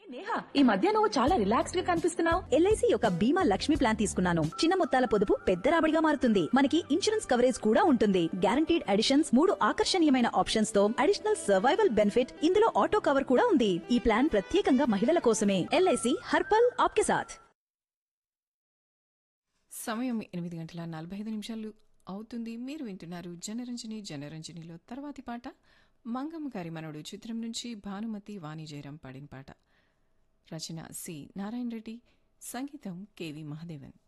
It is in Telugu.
నేహా ఈ మధ్య నువ్వు చాలా రిలాక్స్డ్ గా కనిపిస్తున్నావు ఎల్ఐసి యొక్క బీమా లక్ష్మి ప్లాన్ తీసుకున్నాను చిన్న మొత్తాల పొదుపు పెద్ద రాబడిగా మారుతుంది మనకి ఇన్సూరెన్స్ కవరేజ్ కూడా ఉంటుంది గ్యారంటీడ్ అడిషన్స్ మూడు ఆకర్షణీయమైన ఆప్షన్స్ తో అడిషనల్ సర్వైవల్ బెనిఫిట్ ఇందులో ఆటో కవర్ కూడా ఉంది ఈ ప్లాన్ ప్రత్యేకంగా మహిళల కోసమే ఎల్ఐసి హర్పల్ ఆప్కే సాథ్ సమయం ఎనిమిది గంటల నలభై ఐదు నిమిషాలు అవుతుంది మీరు వింటున్నారు జనరంజని జనరంజనిలో తర్వాతి పాట మంగమ్మ గారి మనవడు చిత్రం నుంచి భానుమతి వాణి జయరాం పాడిన పాట రచన సి నారాయణ రెడ్డి సంగీతం కెవి మహదేవన్